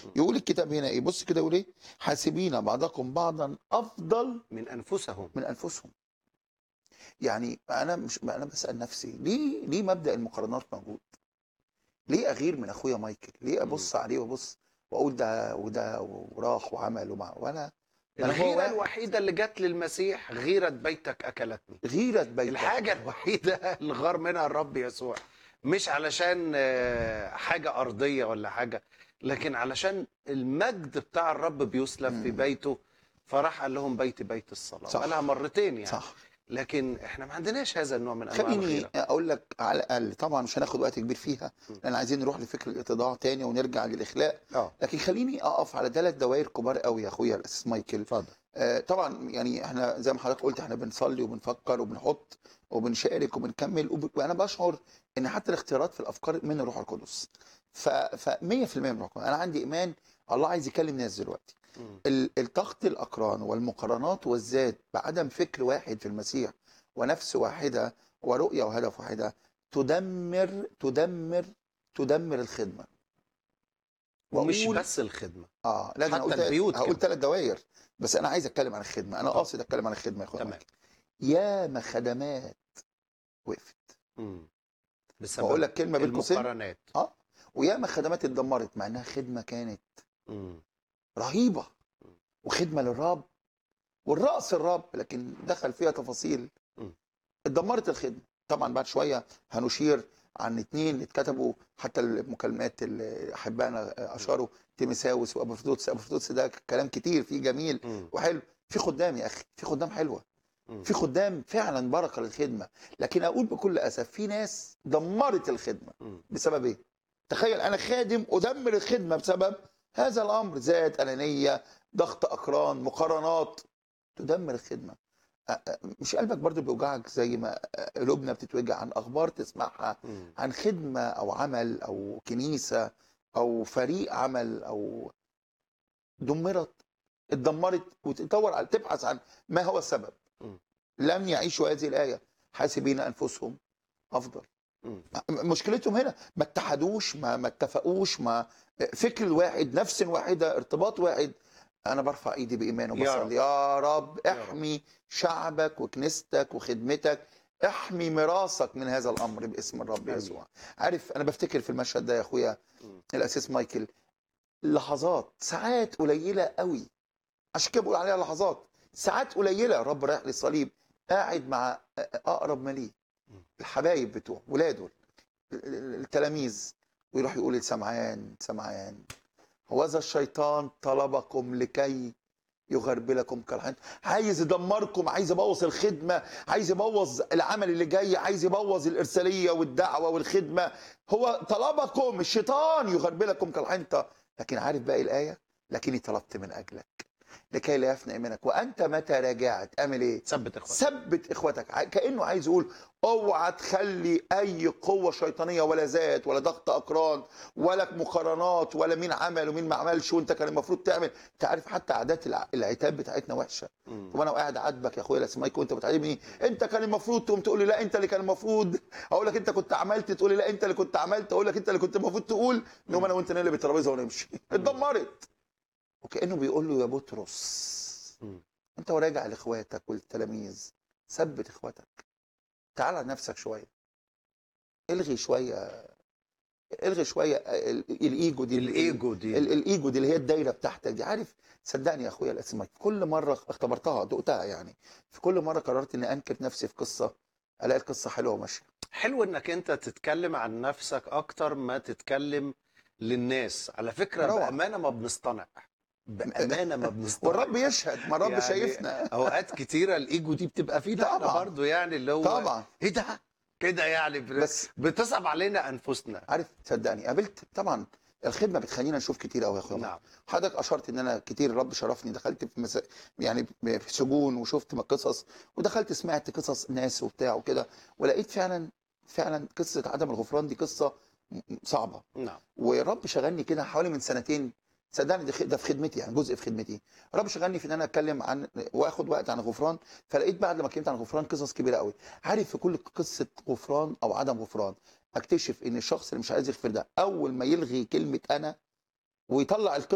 يقول الكتاب هنا ايه بص كده يقول ايه حاسبين بعضكم بعضا افضل من انفسهم من انفسهم يعني انا مش انا بسال نفسي ليه ليه مبدا المقارنات موجود ليه اغير من اخويا مايكل ليه ابص عليه وابص واقول ده وده وراح وعمل ومع وانا أنا هو الغيره واحد. الوحيده اللي جت للمسيح غيره بيتك اكلتني غيره بيتك الحاجه الوحيده اللي غار منها الرب يسوع مش علشان آه، حاجه ارضيه ولا حاجه لكن علشان المجد بتاع الرب بيسلب في مم. بيته فراح قال لهم بيتي بيت الصلاه صح. قالها مرتين يعني صح لكن احنا ما عندناش هذا النوع من انواع خليني الغيره اقول لك على الاقل طبعا مش هناخد وقت كبير فيها م. لان عايزين نروح لفكر الاتضاع تاني ونرجع للاخلاق اه لكن خليني اقف على ثلاث دوائر كبار قوي يا اخويا الاساس مايكل اتفضل آه، طبعا يعني احنا زي ما حضرتك قلت احنا بنصلي وبنفكر وبنحط وبنشارك وبنكمل وب... وانا بشعر ان حتى الاختيارات في الافكار من الروح القدس ف ف 100% من الروح القدس انا عندي ايمان الله عايز يكلم ناس دلوقتي مم. ال- الضغط الاقران والمقارنات والذات بعدم فكر واحد في المسيح ونفس واحده ورؤيه وهدف واحده تدمر تدمر تدمر الخدمه ومش وأقول- بس الخدمه اه لا ده انا حتى قلت البيوت هقول كمان. ثلاث دوائر بس انا عايز اتكلم عن الخدمه انا طبعا. قاصد اتكلم عن الخدمه يا اخويا تمام. مايكل. ياما خدمات وقفت مم. بسبب بقول لك كلمه بين قوسين المقارنات اه وياما خدمات اتدمرت مع انها خدمه كانت مم. رهيبه وخدمه للرب والرأس الرب لكن دخل فيها تفاصيل مم. اتدمرت الخدمه طبعا بعد شويه هنشير عن اتنين اللي اتكتبوا حتى المكالمات اللي احبائنا اشاروا تيمساوس وابوفدوتس ابوفدوتس ده كلام كتير فيه جميل مم. وحلو في خدام يا اخي في خدام حلوه مم. في خدام فعلا بركه للخدمه لكن اقول بكل اسف في ناس دمرت الخدمه مم. بسبب ايه تخيل انا خادم ادمر الخدمه بسبب هذا الامر ذات انانيه ضغط اقران مقارنات تدمر الخدمه أ- أ- مش قلبك برضو بيوجعك زي ما قلوبنا بتتوجع عن اخبار تسمعها مم. عن خدمه او عمل او كنيسه او فريق عمل او دمرت اتدمرت وتدور على تبحث عن ما هو السبب مم. لم يعيشوا هذه الايه حاسبين انفسهم افضل مم. م- مشكلتهم هنا ما اتحدوش ما ما اتفقوش ما فكر واحد نفس واحده ارتباط واحد انا برفع ايدي بايمان يا رب. وبصلي يا رب يا رب. احمي شعبك وكنيستك وخدمتك احمي ميراثك من هذا الامر باسم الرب آمين. يسوع عارف انا بفتكر في المشهد ده يا اخويا مم. الاسيس مايكل لحظات ساعات قليله قوي عشان كده بقول عليها لحظات ساعات قليله الرب رايح للصليب قاعد مع اقرب ما ليه مم. الحبايب بتوعه ولاده التلاميذ ويروح يقول لسمعان سمعان هوذا الشيطان طلبكم لكي يغربلكم كالحين عايز يدمركم عايز يبوظ الخدمه عايز يبوظ العمل اللي جاي عايز يبوظ الارساليه والدعوه والخدمه هو طلبكم الشيطان يغربلكم كالحنطه لكن عارف باقي الايه لكني طلبت من اجلك لكي لا يفنى ايمانك وانت متى راجعت اعمل ايه ثبت اخواتك ثبت اخوتك ع- كانه عايز يقول اوعى تخلي اي قوه شيطانيه ولا ذات ولا ضغط اقران ولا مقارنات ولا مين عمل ومين ما عملش وانت كان المفروض تعمل انت عارف حتى عادات الع- العتاب بتاعتنا وحشه مم. طب انا قاعد عاتبك يا اخويا الاسمايك وانت بتعاتبني انت كان المفروض تقوم تقول لي لا انت اللي كان المفروض اقول لك انت كنت عملت تقول لي لا انت اللي كنت عملت اقول لك انت اللي كنت المفروض تقول نقوم انا وانت نقلب الترابيزه ونمشي اتدمرت وكانه بيقول له يا بطرس مم. انت وراجع لاخواتك والتلاميذ ثبت اخواتك تعال على نفسك شويه الغي شويه الغي شويه ال- الايجو دي الايجو دي ال- الايجو دي اللي هي الدايره بتاعتك دي عارف صدقني يا اخويا الاسماك في كل مره اختبرتها دقتها يعني في كل مره قررت اني انكر نفسي في قصه الاقي القصه حلوه وماشيه حلو انك انت تتكلم عن نفسك اكتر ما تتكلم للناس على فكره روعة. بامانه ما بنصطنع بامانه ما بنصطنع والرب يشهد ما الرب يعني شايفنا اوقات كتيره الايجو دي بتبقى فينا احنا طبعاً. برضه يعني اللي هو طبعا ايه ده كده يعني بس بس بتصعب علينا انفسنا عارف صدقني قابلت طبعا الخدمه بتخلينا نشوف كتير قوي يا اخويا نعم حضرتك اشرت ان انا كتير الرب شرفني دخلت في مس... يعني في سجون وشفت قصص ودخلت سمعت قصص ناس وبتاع وكده ولقيت فعلا فعلا قصه عدم الغفران دي قصه م- م- صعبه نعم والرب شغلني كده حوالي من سنتين صدقني ده خ- ده في خدمتي يعني جزء في خدمتي الرب شغلني في ان انا اتكلم عن واخد وقت عن الغفران فلقيت بعد ما اتكلمت عن الغفران قصص كبيره قوي عارف في كل قصه غفران او عدم غفران اكتشف ان الشخص اللي مش عايز يغفر ده اول ما يلغي كلمه انا ويطلع القصه